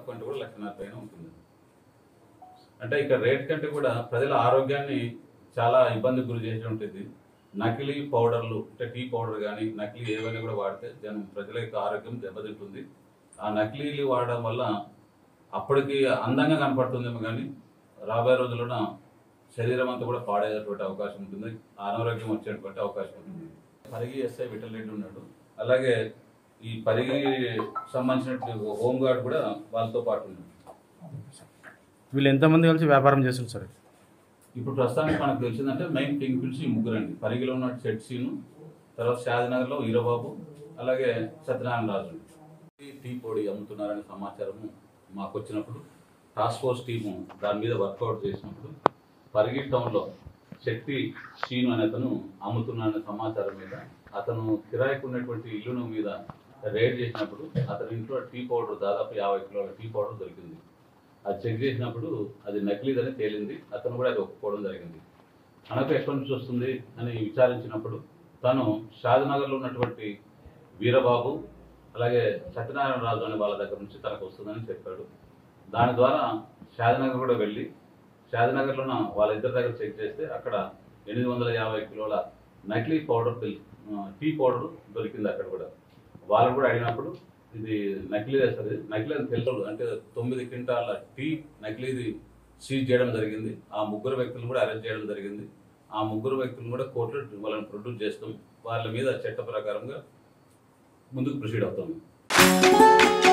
తక్కువ అంటే కూడా లక్షన్నర పైన ఉంటుంది అంటే ఇక్కడ రేట్ కంటే కూడా ప్రజల ఆరోగ్యాన్ని చాలా ఇబ్బందికి గురి చేసేటువంటిది నకిలీ పౌడర్లు అంటే టీ పౌడర్ కానీ నకిలీ ఏవైనా కూడా వాడితే జనం ప్రజల యొక్క ఆరోగ్యం దెబ్బతింటుంది ఆ నకిలీలు వాడడం వల్ల అప్పటికి అందంగా కనపడుతుందేమో కానీ రాబోయే రోజుల్లో శరీరం అంతా కూడా పాడేటటువంటి అవకాశం ఉంటుంది అనారోగ్యం వచ్చేటువంటి అవకాశం ఉంటుంది పరిగి ఎస్ఐ విఠల్ రెడ్డి ఉన్నాడు అలాగే ఈ పరిగి సంబంధించిన హోమ్ గార్డ్ కూడా వాళ్ళతో పాటు ఉన్నాడు వీళ్ళు ఎంతమంది కలిసి వ్యాపారం చేస్తున్నారు సార్ ఇప్పుడు ప్రస్తుతానికి మనకు తెలిసిందంటే మెయిన్ కింగ్ పిలిచి ఈ ముగ్గురండి పరిగిలో ఉన్న షెట్ సీను తర్వాత షాదినగర్లో ఈరబాబు అలాగే సత్యనారాయణ రాజు ఈ టీ పొడి అమ్ముతున్నారనే సమాచారము మాకు వచ్చినప్పుడు టాస్క్ ఫోర్స్ టీము దాని మీద వర్కౌట్ చేసినప్పుడు పరిగి టౌన్లో శక్తి శ్రీను అనే అతను అమ్ముతున్నాడనే సమాచారం మీద అతను కిరాయికి ఉన్నటువంటి ఇల్లును మీద రేడ్ చేసినప్పుడు అతని ఇంట్లో టీ పౌడర్ దాదాపు యాభై కిలోల టీ పౌడర్ దొరికింది అది చెక్ చేసినప్పుడు అది నకిలీదని తేలింది అతను కూడా అది ఒప్పుకోవడం జరిగింది మనకు ఎక్కడి నుంచి వస్తుంది అని విచారించినప్పుడు తను షాద్నగర్లో ఉన్నటువంటి వీరబాబు అలాగే సత్యనారాయణ రాజు అనే వాళ్ళ దగ్గర నుంచి తనకు వస్తుందని చెప్పాడు దాని ద్వారా షాద్నగర్ కూడా వెళ్ళి షాద్నగర్లో ఉన్న వాళ్ళ ఇద్దరి దగ్గర చెక్ చేస్తే అక్కడ ఎనిమిది వందల యాభై కిలోల నకిలీ పౌడర్ తెలి- ఆ, టీ పౌడర్ దొరికింది అక్కడ కూడా వాళ్ళు కూడా అడిగినప్పుడు ఇది నకిలీ సార్ ఇది నకిలీ అని తెలుసు అంటే తొమ్మిది క్వింటాల టీ నకిలీది సీజ్ చేయడం జరిగింది ఆ ముగ్గురు వ్యక్తులను కూడా అరెస్ట్ చేయడం జరిగింది ఆ ముగ్గురు వ్యక్తులను కూడా కోర్టులో వాళ్ళని ప్రొడ్యూస్ చేస్తాం వాళ్ళ మీద చట్ట ప్రకారంగా ముందుకు ప్రొసీడ్ అవుతాం